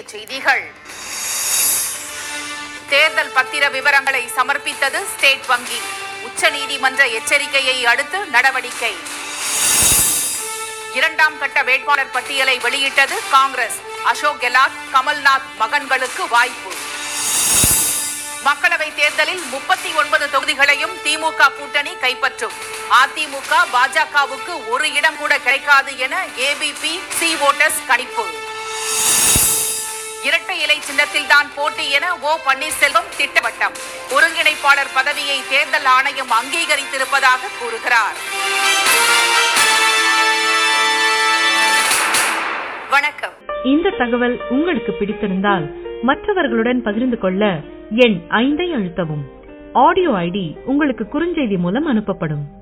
தலைப்புச் செய்திகள் தேர்தல் பத்திர விவரங்களை சமர்ப்பித்தது ஸ்டேட் வங்கி உச்சநீதிமன்ற எச்சரிக்கையை அடுத்து நடவடிக்கை இரண்டாம் கட்ட வேட்பாளர் பட்டியலை வெளியிட்டது காங்கிரஸ் அசோக் கெலாட் கமல்நாத் மகன்களுக்கு வாய்ப்பு மக்களவைத் தேர்தலில் முப்பத்தி ஒன்பது தொகுதிகளையும் திமுக கூட்டணி கைப்பற்றும் அதிமுக பாஜகவுக்கு ஒரு இடம் கூட கிடைக்காது என ஏபிபி சி ஓட்டர்ஸ் கணிப்பு இரட்டை இலை சின்னத்தில் தான் போட்டி என ஓ பன்னீர்செல்வம் திட்டவட்டம் ஒருங்கிணைப்பாளர் பதவியை தேர்தல் ஆணையம் அங்கீகரித்திருப்பதாக கூறுகிறார் வணக்கம் இந்த தகவல் உங்களுக்கு பிடித்திருந்தால் மற்றவர்களுடன் பகிர்ந்து கொள்ள எண் ஐந்தை அழுத்தவும் ஆடியோ ஐடி உங்களுக்கு குறுஞ்செய்தி மூலம் அனுப்பப்படும்